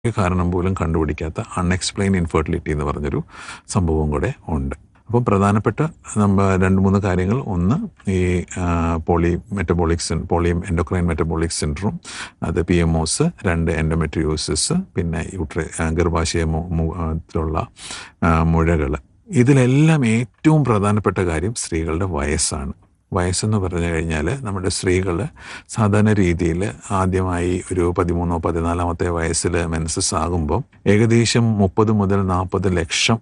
കാരണം പോലും കണ്ടുപിടിക്കാത്ത unexplained infertility എന്ന് പറഞ്ഞൊരു സംഭവം കൂടെ ഉണ്ട് അപ്പം പ്രധാനപ്പെട്ട നമ്മ രണ്ട് മൂന്ന് കാര്യങ്ങൾ ഒന്ന് ഈ പോളി മെറ്റബോളിക് സിൻ പോളി എൻഡോക്രൈൻ മെറ്റബോളിക് സിൻഡ്രോം അത് പി എം ഒസ് രണ്ട് എൻഡോമെട്രിയോസിസ് പിന്നെ യൂട്രി ഗർഭാശയ ത്തിലുള്ള മുഴകൾ ഇതിലെല്ലാം ഏറ്റവും പ്രധാനപ്പെട്ട കാര്യം സ്ത്രീകളുടെ വയസ്സാണ് വയസ്സെന്ന് പറഞ്ഞു കഴിഞ്ഞാൽ നമ്മുടെ സ്ത്രീകൾ സാധാരണ രീതിയിൽ ആദ്യമായി ഒരു പതിമൂന്നോ പതിനാലാമത്തെ വയസ്സിൽ മെൻസസ് ആകുമ്പോൾ ഏകദേശം മുപ്പത് മുതൽ നാൽപ്പത് ലക്ഷം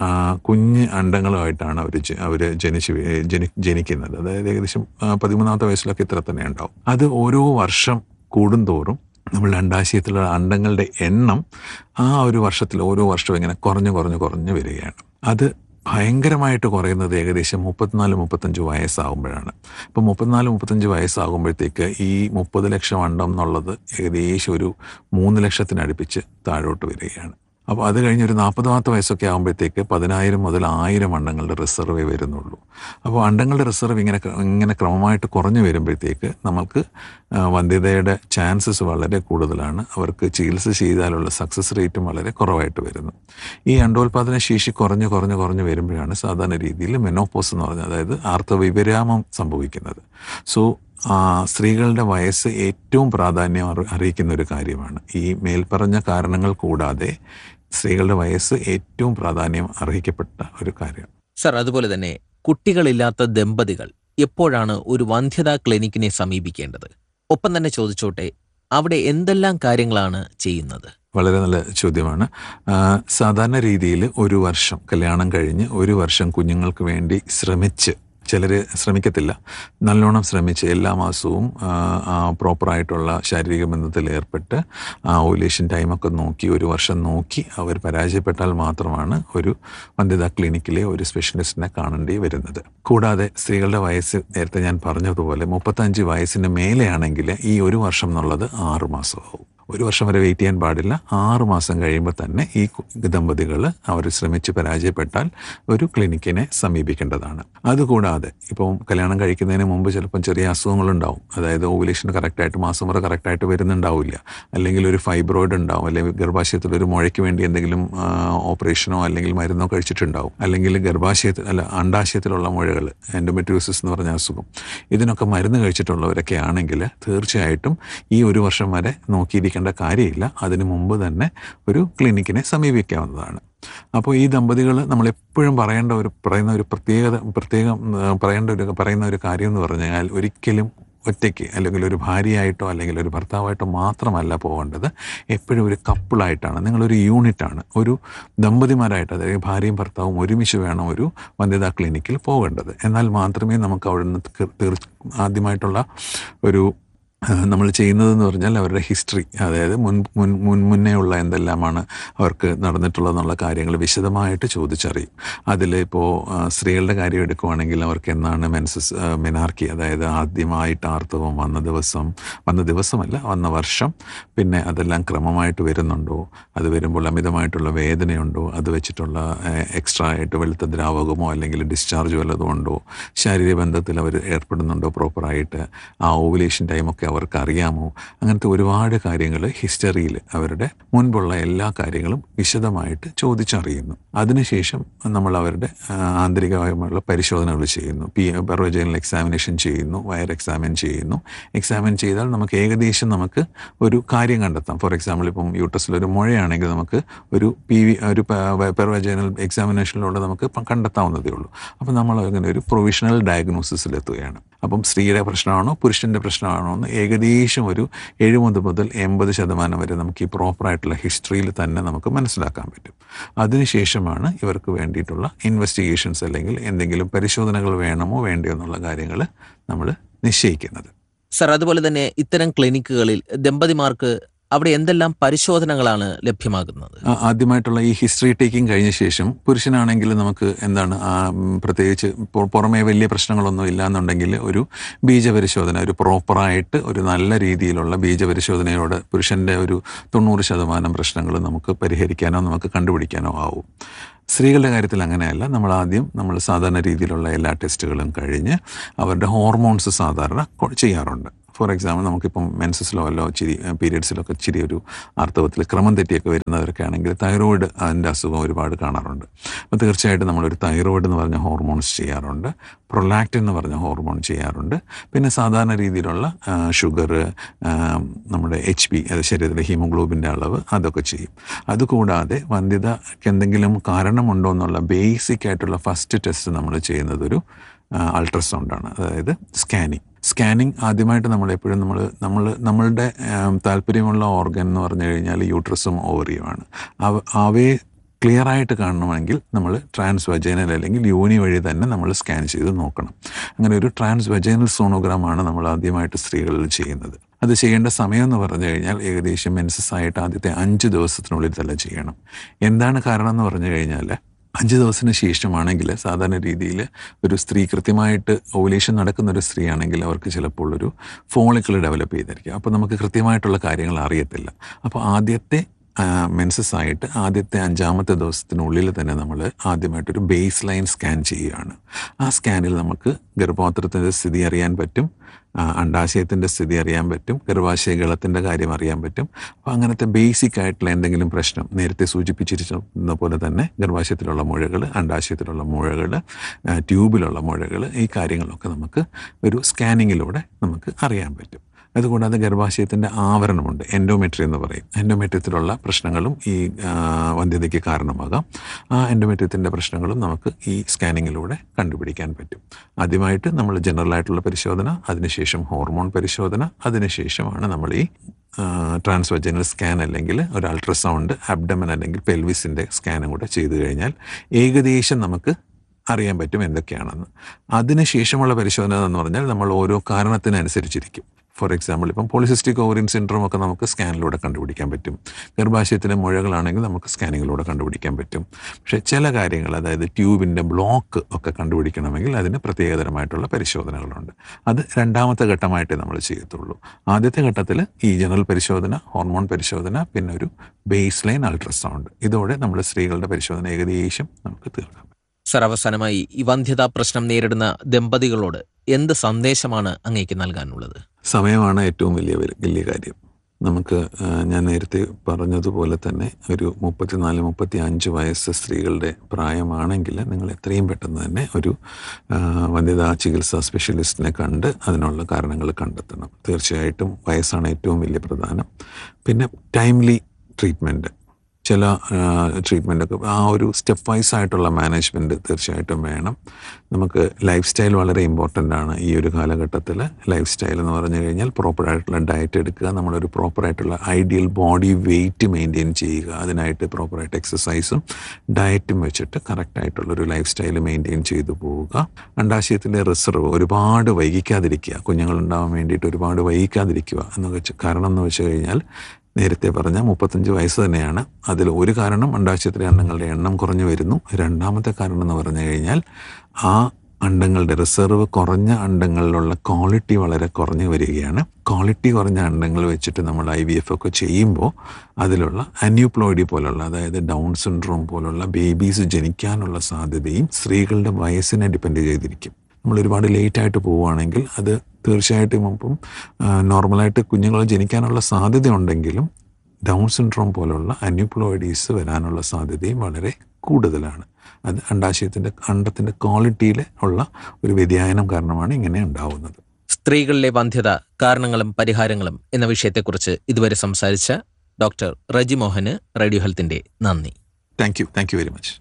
കുഞ്ഞ് അണ്ടങ്ങളുമായിട്ടാണ് അവർ അവർ ജനിച്ച് ജനി ജനിക്കുന്നത് അതായത് ഏകദേശം പതിമൂന്നാമത്തെ വയസ്സിലൊക്കെ ഇത്ര തന്നെ ഉണ്ടാവും അത് ഓരോ വർഷം കൂടുന്തോറും നമ്മളുടെ അണ്ടാശയത്തിലുള്ള അണ്ടങ്ങളുടെ എണ്ണം ആ ഒരു വർഷത്തിൽ ഓരോ വർഷവും ഇങ്ങനെ കുറഞ്ഞു കുറഞ്ഞു കുറഞ്ഞു വരികയാണ് അത് ഭയങ്കരമായിട്ട് കുറയുന്നത് ഏകദേശം മുപ്പത്തിനാല് മുപ്പത്തഞ്ച് വയസ്സാകുമ്പോഴാണ് അപ്പോൾ മുപ്പത്തിനാല് മുപ്പത്തഞ്ച് വയസ്സാകുമ്പോഴത്തേക്ക് ഈ മുപ്പത് ലക്ഷം അണ്ടം എന്നുള്ളത് ഏകദേശം ഒരു മൂന്ന് ലക്ഷത്തിനടുപ്പിച്ച് താഴോട്ട് വരികയാണ് അപ്പോൾ അത് കഴിഞ്ഞ് ഒരു നാൽപ്പതാമത്തെ വയസ്സൊക്കെ ആകുമ്പോഴത്തേക്ക് പതിനായിരം മുതൽ ആയിരം അണ്ടങ്ങളുടെ റിസർവേ വരുന്നുള്ളൂ അപ്പോൾ അണ്ടങ്ങളുടെ റിസർവ് ഇങ്ങനെ ഇങ്ങനെ ക്രമമായിട്ട് കുറഞ്ഞു വരുമ്പോഴത്തേക്ക് നമുക്ക് വന്ധ്യതയുടെ ചാൻസസ് വളരെ കൂടുതലാണ് അവർക്ക് ചികിത്സ ചെയ്താലുള്ള സക്സസ് റേറ്റും വളരെ കുറവായിട്ട് വരുന്നു ഈ അണ്ടോൽപാദന ശേഷി കുറഞ്ഞ് കുറഞ്ഞ് കുറഞ്ഞ് വരുമ്പോഴാണ് സാധാരണ രീതിയിൽ മെനോപോസ് എന്ന് പറഞ്ഞാൽ അതായത് ആർത്തവിപരാമം സംഭവിക്കുന്നത് സോ സ്ത്രീകളുടെ വയസ്സ് ഏറ്റവും പ്രാധാന്യം അറിയിക്കുന്ന ഒരു കാര്യമാണ് ഈ മേൽപ്പറഞ്ഞ കാരണങ്ങൾ കൂടാതെ സ്ത്രീകളുടെ വയസ്സ് ഏറ്റവും പ്രാധാന്യം അർഹിക്കപ്പെട്ട ഒരു കാര്യം സർ അതുപോലെ തന്നെ കുട്ടികളില്ലാത്ത ദമ്പതികൾ എപ്പോഴാണ് ഒരു വന്ധ്യതാ ക്ലിനിക്കിനെ സമീപിക്കേണ്ടത് ഒപ്പം തന്നെ ചോദിച്ചോട്ടെ അവിടെ എന്തെല്ലാം കാര്യങ്ങളാണ് ചെയ്യുന്നത് വളരെ നല്ല ചോദ്യമാണ് സാധാരണ രീതിയിൽ ഒരു വർഷം കല്യാണം കഴിഞ്ഞ് ഒരു വർഷം കുഞ്ഞുങ്ങൾക്ക് വേണ്ടി ശ്രമിച്ച് ചിലർ ശ്രമിക്കത്തില്ല നല്ലോണം ശ്രമിച്ച് എല്ലാ മാസവും പ്രോപ്പറായിട്ടുള്ള ശാരീരിക ബന്ധത്തിൽ ഏർപ്പെട്ട് ഓവുലേഷൻ ടൈമൊക്കെ നോക്കി ഒരു വർഷം നോക്കി അവർ പരാജയപ്പെട്ടാൽ മാത്രമാണ് ഒരു വന്ധ്യതാ ക്ലിനിക്കിലെ ഒരു സ്പെഷ്യലിസ്റ്റിനെ കാണേണ്ടി വരുന്നത് കൂടാതെ സ്ത്രീകളുടെ വയസ്സ് നേരത്തെ ഞാൻ പറഞ്ഞതുപോലെ മുപ്പത്തഞ്ച് വയസ്സിന് മേലെയാണെങ്കിൽ ഈ ഒരു വർഷം എന്നുള്ളത് ആറ് മാസമാവും ഒരു വർഷം വരെ വെയിറ്റ് ചെയ്യാൻ പാടില്ല ആറ് മാസം കഴിയുമ്പോൾ തന്നെ ഈ ദമ്പതികൾ അവർ ശ്രമിച്ച് പരാജയപ്പെട്ടാൽ ഒരു ക്ലിനിക്കിനെ സമീപിക്കേണ്ടതാണ് അതുകൂടാതെ ഇപ്പം കല്യാണം കഴിക്കുന്നതിന് മുമ്പ് ചിലപ്പം ചെറിയ അസുഖങ്ങളുണ്ടാവും അതായത് ഓവുലേഷൻ കറക്റ്റായിട്ട് മാസം വരെ കറക്റ്റായിട്ട് വരുന്നുണ്ടാവില്ല അല്ലെങ്കിൽ ഒരു ഫൈബ്രോയിഡ് ഉണ്ടാവും അല്ലെങ്കിൽ ഗർഭാശയത്തിൽ ഒരു മുഴയ്ക്ക് വേണ്ടി എന്തെങ്കിലും ഓപ്പറേഷനോ അല്ലെങ്കിൽ മരുന്നോ കഴിച്ചിട്ടുണ്ടാവും അല്ലെങ്കിൽ ഗർഭാശയത്തിൽ അല്ല അണ്ടാശയത്തിലുള്ള മുഴകൾ എൻഡോമെട്രിയോസിസ് എന്ന് പറഞ്ഞ അസുഖം ഇതിനൊക്കെ മരുന്ന് കഴിച്ചിട്ടുള്ളവരൊക്കെ ആണെങ്കിൽ തീർച്ചയായിട്ടും ഈ ഒരു വർഷം വരെ നോക്കിയിരിക്കും സമീപിക്കേണ്ട കാര്യമില്ല അതിനു മുമ്പ് തന്നെ ഒരു ക്ലിനിക്കിനെ സമീപിക്കാവുന്നതാണ് അപ്പോൾ ഈ ദമ്പതികൾ നമ്മളെപ്പോഴും പറയേണ്ട ഒരു പറയുന്ന ഒരു പ്രത്യേകത പ്രത്യേകം പറയേണ്ട ഒരു പറയുന്ന ഒരു കാര്യം എന്ന് പറഞ്ഞു കഴിഞ്ഞാൽ ഒരിക്കലും ഒറ്റയ്ക്ക് അല്ലെങ്കിൽ ഒരു ഭാര്യയായിട്ടോ അല്ലെങ്കിൽ ഒരു ഭർത്താവായിട്ടോ മാത്രമല്ല പോകേണ്ടത് എപ്പോഴും ഒരു കപ്പിളായിട്ടാണ് നിങ്ങളൊരു യൂണിറ്റാണ് ഒരു ദമ്പതിമാരായിട്ട് അതായത് ഭാര്യയും ഭർത്താവും ഒരുമിച്ച് വേണം ഒരു വനിതാ ക്ലിനിക്കിൽ പോകേണ്ടത് എന്നാൽ മാത്രമേ നമുക്ക് അവിടെ നിന്ന് തീർ ആദ്യമായിട്ടുള്ള ഒരു നമ്മൾ ചെയ്യുന്നതെന്ന് പറഞ്ഞാൽ അവരുടെ ഹിസ്റ്ററി അതായത് മുൻ മുൻ മുൻ മുന്നേ ഉള്ള എന്തെല്ലാമാണ് അവർക്ക് നടന്നിട്ടുള്ളതെന്നുള്ള കാര്യങ്ങൾ വിശദമായിട്ട് ചോദിച്ചറിയും അതിൽ ഇപ്പോൾ സ്ത്രീകളുടെ കാര്യം എടുക്കുവാണെങ്കിൽ അവർക്ക് എന്നാണ് മെൻസസ് മെനാർക്കി അതായത് ആദ്യമായിട്ട് ആർത്തവം വന്ന ദിവസം വന്ന ദിവസമല്ല വന്ന വർഷം പിന്നെ അതെല്ലാം ക്രമമായിട്ട് വരുന്നുണ്ടോ അത് വരുമ്പോൾ അമിതമായിട്ടുള്ള വേദനയുണ്ടോ അത് വെച്ചിട്ടുള്ള എക്സ്ട്രാ ആയിട്ട് വെളുത്ത ദ്രാവകമോ അല്ലെങ്കിൽ ഡിസ്ചാർജ് വല്ലതും ഉണ്ടോ ശാരീരിക ബന്ധത്തിൽ അവർ ഏർപ്പെടുന്നുണ്ടോ പ്രോപ്പറായിട്ട് ആ ഓവുലേഷൻ ടൈമൊക്കെ അവർക്ക് അറിയാമോ അങ്ങനത്തെ ഒരുപാട് കാര്യങ്ങൾ ഹിസ്റ്ററിയിൽ അവരുടെ മുൻപുള്ള എല്ലാ കാര്യങ്ങളും വിശദമായിട്ട് ചോദിച്ചറിയുന്നു അതിനുശേഷം നമ്മൾ അവരുടെ ആന്തരികമായുള്ള പരിശോധനകൾ ചെയ്യുന്നു പി പെർവജനൽ എക്സാമിനേഷൻ ചെയ്യുന്നു വയർ എക്സാമിൻ ചെയ്യുന്നു എക്സാമിൻ ചെയ്താൽ നമുക്ക് ഏകദേശം നമുക്ക് ഒരു കാര്യം കണ്ടെത്താം ഫോർ എക്സാമ്പിൾ ഇപ്പം യൂട്ടസിൽ ഒരു മുഴയാണെങ്കിൽ നമുക്ക് ഒരു പി വി ഒരു പെർവജനൽ എക്സാമിനേഷനിലൂടെ നമുക്ക് കണ്ടെത്താവുന്നതേ ഉള്ളൂ അപ്പം നമ്മൾ അങ്ങനെ ഒരു പ്രൊവിഷണൽ ഡയഗ്നോസിസിലെത്തുകയാണ് അപ്പം സ്ത്രീയുടെ പ്രശ്നമാണോ പുരുഷൻ്റെ പ്രശ്നമാണോ എന്ന് ഏകദേശം ഒരു എഴുപത് മുതൽ എൺപത് ശതമാനം വരെ നമുക്ക് ഈ പ്രോപ്പറായിട്ടുള്ള ഹിസ്റ്ററിയിൽ തന്നെ നമുക്ക് മനസ്സിലാക്കാൻ പറ്റും അതിനുശേഷമാണ് ഇവർക്ക് വേണ്ടിയിട്ടുള്ള ഇൻവെസ്റ്റിഗേഷൻസ് അല്ലെങ്കിൽ എന്തെങ്കിലും പരിശോധനകൾ വേണമോ വേണ്ടയോ എന്നുള്ള കാര്യങ്ങൾ നമ്മൾ നിശ്ചയിക്കുന്നത് സർ അതുപോലെ തന്നെ ഇത്തരം ക്ലിനിക്കുകളിൽ ദമ്പതിമാർക്ക് അവിടെ എന്തെല്ലാം പരിശോധനകളാണ് ലഭ്യമാകുന്നത് ആദ്യമായിട്ടുള്ള ഈ ഹിസ്റ്ററി ടേക്കിംഗ് കഴിഞ്ഞ ശേഷം പുരുഷനാണെങ്കിൽ നമുക്ക് എന്താണ് പ്രത്യേകിച്ച് പുറമേ വലിയ പ്രശ്നങ്ങളൊന്നും ഇല്ല എന്നുണ്ടെങ്കിൽ ഒരു ബീജപരിശോധന ഒരു പ്രോപ്പറായിട്ട് ഒരു നല്ല രീതിയിലുള്ള ബീജപരിശോധനയോട് പുരുഷൻ്റെ ഒരു തൊണ്ണൂറ് ശതമാനം പ്രശ്നങ്ങൾ നമുക്ക് പരിഹരിക്കാനോ നമുക്ക് കണ്ടുപിടിക്കാനോ ആവും സ്ത്രീകളുടെ കാര്യത്തിൽ അങ്ങനെയല്ല നമ്മൾ ആദ്യം നമ്മൾ സാധാരണ രീതിയിലുള്ള എല്ലാ ടെസ്റ്റുകളും കഴിഞ്ഞ് അവരുടെ ഹോർമോൺസ് സാധാരണ ചെയ്യാറുണ്ട് ഫോർ എക്സാമ്പിൾ നമുക്കിപ്പം മെൻസസിലോ അല്ലോ ഇച്ചിരി പീരിയഡ്സിലൊക്കെ ഇച്ചിരി ഒരു ആർത്തവത്തിൽ ക്രമം തെറ്റിയൊക്കെ വരുന്നവരൊക്കെ ആണെങ്കിൽ തൈറോയിഡ് അതിൻ്റെ അസുഖം ഒരുപാട് കാണാറുണ്ട് അപ്പോൾ തീർച്ചയായിട്ടും നമ്മളൊരു തൈറോയിഡ് എന്ന് പറഞ്ഞ ഹോർമോൺസ് ചെയ്യാറുണ്ട് പ്രൊലാക്റ്റിൻ എന്ന് പറഞ്ഞ ഹോർമോൺ ചെയ്യാറുണ്ട് പിന്നെ സാധാരണ രീതിയിലുള്ള ഷുഗർ നമ്മുടെ എച്ച് പി അത് ശരീരത്തിലെ ഹീമോഗ്ലോബിൻ്റെ അളവ് അതൊക്കെ ചെയ്യും അതുകൂടാതെ വന്ധ്യതയ്ക്ക് എന്തെങ്കിലും കാരണമുണ്ടോ എന്നുള്ള ബേസിക് ആയിട്ടുള്ള ഫസ്റ്റ് ടെസ്റ്റ് നമ്മൾ ചെയ്യുന്നതൊരു അൾട്രാസൗണ്ടാണ് അതായത് സ്കാനിങ് സ്കാനിങ് ആദ്യമായിട്ട് നമ്മൾ എപ്പോഴും നമ്മൾ നമ്മൾ നമ്മളുടെ ആം, താല്പര്യമുള്ള ഓർഗൻ എന്ന് പറഞ്ഞു കഴിഞ്ഞാൽ യൂട്രസും ഓവറിയുമാണ് അവ അവയെ ക്ലിയർ ആയിട്ട് കാണണമെങ്കിൽ നമ്മൾ ട്രാൻസ് വജൈനൽ അല്ലെങ്കിൽ യോനി വഴി തന്നെ നമ്മൾ സ്കാൻ ചെയ്ത് നോക്കണം അങ്ങനെ ഒരു ട്രാൻസ് വജൈനൽ സോണോഗ്രാമാണ് നമ്മൾ ആദ്യമായിട്ട് സ്ത്രീകളിൽ ചെയ്യുന്നത് അത് ചെയ്യേണ്ട സമയം എന്ന് പറഞ്ഞു കഴിഞ്ഞാൽ ഏകദേശം മെൻസസ് ആയിട്ട് ആദ്യത്തെ അഞ്ച് ദിവസത്തിനുള്ളിൽ തന്നെ ചെയ്യണം എന്താണ് കാരണം എന്ന് പറഞ്ഞു കഴിഞ്ഞാൽ അഞ്ച് ദിവസത്തിന് ശേഷമാണെങ്കിൽ സാധാരണ രീതിയിൽ ഒരു സ്ത്രീ കൃത്യമായിട്ട് ഓവുലേഷൻ നടക്കുന്ന ഒരു സ്ത്രീ ആണെങ്കിൽ അവർക്ക് ചിലപ്പോൾ ഒരു ഫോളിക്കിൾ ഡെവലപ്പ് ചെയ്തിരിക്കും അപ്പോൾ നമുക്ക് കൃത്യമായിട്ടുള്ള കാര്യങ്ങൾ അറിയത്തില്ല അപ്പോൾ ആദ്യത്തെ മെൻസസ് ആയിട്ട് ആദ്യത്തെ അഞ്ചാമത്തെ ദിവസത്തിനുള്ളിൽ തന്നെ നമ്മൾ ആദ്യമായിട്ടൊരു ബേസ് ലൈൻ സ്കാൻ ചെയ്യുകയാണ് ആ സ്കാനിൽ നമുക്ക് ഗർഭപാത്രത്തിൻ്റെ സ്ഥിതി അറിയാൻ പറ്റും ആ, അണ്ടാശയത്തിൻ്റെ സ്ഥിതി അറിയാൻ പറ്റും ഗർഭാശയ ഗളത്തിൻ്റെ കാര്യം അറിയാൻ പറ്റും അപ്പോൾ അങ്ങനത്തെ ബേസിക് ആയിട്ടുള്ള എന്തെങ്കിലും പ്രശ്നം നേരത്തെ സൂചിപ്പിച്ചിരുന്ന പോലെ തന്നെ ഗർഭാശയത്തിലുള്ള മുഴകൾ അണ്ടാശയത്തിലുള്ള മുഴകൾ ട്യൂബിലുള്ള മുഴകൾ ഈ കാര്യങ്ങളൊക്കെ നമുക്ക് ഒരു സ്കാനിങ്ങിലൂടെ നമുക്ക് അറിയാൻ പറ്റും അതുകൂടാതെ ഗർഭാശയത്തിൻ്റെ ആവരണമുണ്ട് എൻഡോമെട്രി എന്ന് പറയും എൻഡോമെട്രിയത്തിലുള്ള പ്രശ്നങ്ങളും ഈ ആ, വന്ധ്യതയ്ക്ക് കാരണമാകാം ആ എൻഡോമെട്രിയത്തിൻ്റെ പ്രശ്നങ്ങളും നമുക്ക് ഈ സ്കാനിങ്ങിലൂടെ കണ്ടുപിടിക്കാൻ പറ്റും ആദ്യമായിട്ട് നമ്മൾ ജനറൽ ആയിട്ടുള്ള പരിശോധന അതിനുശേഷം ഹോർമോൺ പരിശോധന അതിനുശേഷമാണ് നമ്മൾ ഈ ട്രാൻസ്വജനൽ സ്കാൻ അല്ലെങ്കിൽ ഒരു അൾട്രാസൗണ്ട് അബ്ഡമൻ അല്ലെങ്കിൽ പെൽവിസിൻ്റെ സ്കാനും കൂടെ ചെയ്തു കഴിഞ്ഞാൽ ഏകദേശം നമുക്ക് അറിയാൻ പറ്റും എന്തൊക്കെയാണെന്ന് അതിനുശേഷമുള്ള പരിശോധന എന്ന് പറഞ്ഞാൽ നമ്മൾ ഓരോ കാരണത്തിനനുസരിച്ചിരിക്കും ഫോർ എക്സാമ്പിൾ ഇപ്പം പോളിസിസ്റ്റിക് ഓവറിൻ സിൻഡ്രോം ഒക്കെ നമുക്ക് സ്കാനിലൂടെ കണ്ടുപിടിക്കാൻ പറ്റും ഗർഭാശയത്തിലെ മുഴകളാണെങ്കിൽ നമുക്ക് സ്കാനിങ്ങിലൂടെ കണ്ടുപിടിക്കാൻ പറ്റും പക്ഷേ ചില കാര്യങ്ങൾ അതായത് ട്യൂബിൻ്റെ ബ്ലോക്ക് ഒക്കെ കണ്ടുപിടിക്കണമെങ്കിൽ അതിന് പ്രത്യേകതരമായിട്ടുള്ള പരിശോധനകളുണ്ട് അത് രണ്ടാമത്തെ ഘട്ടമായിട്ടേ നമ്മൾ ചെയ്യത്തുള്ളൂ ആദ്യത്തെ ഘട്ടത്തിൽ ഈ ജനറൽ പരിശോധന ഹോർമോൺ പരിശോധന പിന്നെ ഒരു ബേസ് ലൈൻ അൾട്രാസൗണ്ട് ഇതോടെ നമ്മൾ സ്ത്രീകളുടെ പരിശോധന ഏകദേശം നമുക്ക് തീർക്കാം സർ അവസാനമായി ഈ വന്ധ്യതാ പ്രശ്നം നേരിടുന്ന ദമ്പതികളോട് എന്ത് സന്ദേശമാണ് അങ്ങേക്ക് നൽകാനുള്ളത് സമയമാണ് ഏറ്റവും വലിയ വര- വലിയ കാര്യം നമുക്ക് ആ, ഞാൻ നേരത്തെ പറഞ്ഞതുപോലെ തന്നെ ഒരു മുപ്പത്തിനാല് മുപ്പത്തി അഞ്ച് വയസ്സ് സ്ത്രീകളുടെ പ്രായമാണെങ്കിൽ നിങ്ങൾ എത്രയും പെട്ടെന്ന് തന്നെ ഒരു ആ, വന്ധ്യതാ ചികിത്സാ സ്പെഷ്യലിസ്റ്റിനെ കണ്ട് അതിനുള്ള കാരണങ്ങൾ കണ്ടെത്തണം തീർച്ചയായിട്ടും വയസ്സാണ് ഏറ്റവും വലിയ പ്രധാനം പിന്നെ ടൈംലി ട്രീറ്റ്മെൻറ്റ് ചില ട്രീറ്റ്മെൻറ്റൊക്കെ ആ ഒരു സ്റ്റെപ്പ് വൈസ് ആയിട്ടുള്ള മാനേജ്മെൻറ്റ് തീർച്ചയായിട്ടും വേണം നമുക്ക് ലൈഫ് സ്റ്റൈൽ വളരെ ഇമ്പോർട്ടൻ്റ് ആണ് ഈ ഒരു കാലഘട്ടത്തിൽ ലൈഫ് സ്റ്റൈൽ എന്ന് പറഞ്ഞു കഴിഞ്ഞാൽ പ്രോപ്പറായിട്ടുള്ള ഡയറ്റ് എടുക്കുക നമ്മളൊരു പ്രോപ്പറായിട്ടുള്ള ഐഡിയൽ ബോഡി വെയിറ്റ് മെയിൻറ്റെയിൻ ചെയ്യുക അതിനായിട്ട് പ്രോപ്പറായിട്ട് എക്സസൈസും ഡയറ്റും വെച്ചിട്ട് കറക്റ്റായിട്ടുള്ളൊരു ലൈഫ് സ്റ്റൈൽ മെയിൻറ്റെയിൻ ചെയ്തു പോവുക അണ്ടാശയത്തിലെ റിസർവ് ഒരുപാട് വൈകിക്കാതിരിക്കുക കുഞ്ഞുങ്ങളുണ്ടാവാൻ വേണ്ടിയിട്ട് ഒരുപാട് വൈകിക്കാതിരിക്കുക എന്ന് വെച്ച് കാരണം എന്ന് വെച്ച് കഴിഞ്ഞാൽ നേരത്തെ പറഞ്ഞ മുപ്പത്തഞ്ച് വയസ്സ് തന്നെയാണ് അതിൽ ഒരു കാരണം അണ്ടാശയത്തിലെ അണ്ടങ്ങളുടെ എണ്ണം കുറഞ്ഞു വരുന്നു രണ്ടാമത്തെ കാരണം എന്ന് പറഞ്ഞു കഴിഞ്ഞാൽ ആ അണ്ടങ്ങളുടെ റിസർവ് കുറഞ്ഞ അണ്ടങ്ങളിലുള്ള ക്വാളിറ്റി വളരെ കുറഞ്ഞു വരികയാണ് ക്വാളിറ്റി കുറഞ്ഞ അണ്ടങ്ങൾ വെച്ചിട്ട് നമ്മൾ ഐ വി എഫ് ഒക്കെ ചെയ്യുമ്പോൾ അതിലുള്ള അന്യൂപ്ലോയിഡി പോലുള്ള അതായത് ഡൗൺ സിൻഡ്രോം പോലുള്ള ബേബീസ് ജനിക്കാനുള്ള സാധ്യതയും സ്ത്രീകളുടെ വയസ്സിനെ ഡിപ്പെൻഡ് ചെയ്തിരിക്കും നമ്മൾ ഒരുപാട് ലേറ്റ് ആയിട്ട് പോവുകയാണെങ്കിൽ അത് തീർച്ചയായിട്ടും ഇപ്പം നോർമലായിട്ട് കുഞ്ഞുങ്ങൾ ജനിക്കാനുള്ള സാധ്യത ഉണ്ടെങ്കിലും ഡൗൺ സിൻഡ്രോം പോലുള്ള അന്യൂപ്ലോയിഡീസ് വരാനുള്ള സാധ്യതയും വളരെ കൂടുതലാണ് അത് അണ്ടാശയത്തിൻ്റെ അണ്ടത്തിൻ്റെ ക്വാളിറ്റിയിൽ ഉള്ള ഒരു വ്യതിയാനം കാരണമാണ് ഇങ്ങനെ ഉണ്ടാവുന്നത് സ്ത്രീകളിലെ വന്ധ്യത കാരണങ്ങളും പരിഹാരങ്ങളും എന്ന വിഷയത്തെക്കുറിച്ച് ഇതുവരെ സംസാരിച്ച ഡോക്ടർ റജി മോഹന് റേഡിയോ ഹെൽത്തിന്റെ നന്ദി thank you thank you very much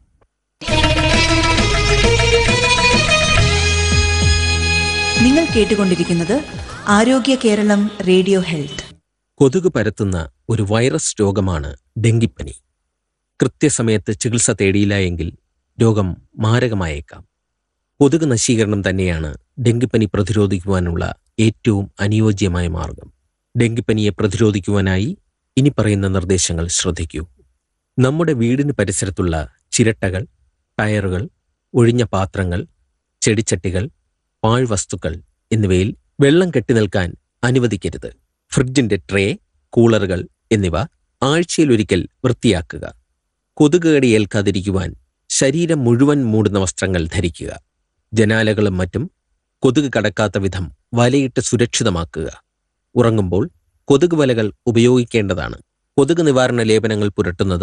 നിങ്ങൾ കേട്ടുകൊണ്ടിരിക്കുന്നത് ആരോഗ്യ കേരളം റേഡിയോ ഹെൽത്ത് കൊതുക് പരത്തുന്ന ഒരു വൈറസ് രോഗമാണ് ഡെങ്കിപ്പനി കൃത്യസമയത്ത് ചികിത്സ തേടിയില്ല എങ്കിൽ രോഗം മാരകമായേക്കാം കൊതുക് നശീകരണം തന്നെയാണ് ഡെങ്കിപ്പനി പ്രതിരോധിക്കുവാനുള്ള ഏറ്റവും അനുയോജ്യമായ മാർഗം ഡെങ്കിപ്പനിയെ പ്രതിരോധിക്കുവാനായി ഇനി പറയുന്ന നിർദ്ദേശങ്ങൾ ശ്രദ്ധിക്കൂ നമ്മുടെ വീടിന് പരിസരത്തുള്ള ചിരട്ടകൾ ടയറുകൾ ഒഴിഞ്ഞ പാത്രങ്ങൾ ചെടിച്ചട്ടികൾ പാഴ്വസ്തുക്കൾ എന്നിവയിൽ വെള്ളം കെട്ടിനിൽക്കാൻ അനുവദിക്കരുത് ഫ്രിഡ്ജിന്റെ ട്രേ കൂളറുകൾ എന്നിവ ആഴ്ചയിലൊരിക്കൽ വൃത്തിയാക്കുക കൊതുക് കടി ഏൽക്കാതിരിക്കുവാൻ ശരീരം മുഴുവൻ മൂടുന്ന വസ്ത്രങ്ങൾ ധരിക്കുക ജനാലകളും മറ്റും കൊതുക് കടക്കാത്ത വിധം വലയിട്ട് സുരക്ഷിതമാക്കുക ഉറങ്ങുമ്പോൾ കൊതുക് വലകൾ ഉപയോഗിക്കേണ്ടതാണ് കൊതുക് നിവാരണ ലേപനങ്ങൾ പുരട്ടുന്നത്